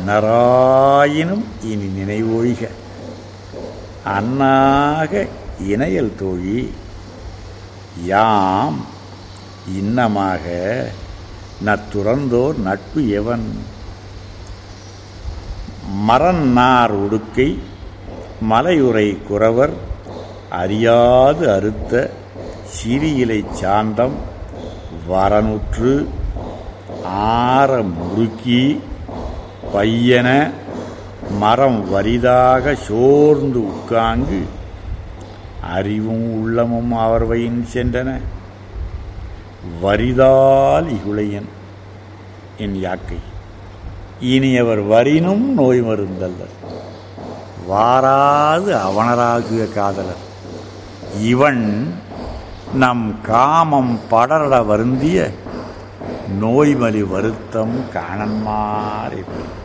என்னராயினும் இனி நினைவொழிக அன்னாக இணையல் தோழி யாம் இன்னமாக நத்துறந்தோர் நட்பு எவன் மரன்னார் உடுக்கை மலையுறை குறவர் அறியாது அறுத்த சிறியிலை சாந்தம் வரனுற்று ஆற முறுக்கி பையன மரம் வரிதாக சோர்ந்து உட்காங்கு அறிவும் உள்ளமும் அவர்வையின் சென்றன வரிதால் இகுளையன் என் யாக்கை இனியவர் வரினும் நோய் மருந்தல்லர் வாராது அவனராகிய காதலர் இவன் நம் காமம் படரட வருந்திய நோய்மலி வருத்தம் காணன்மாறே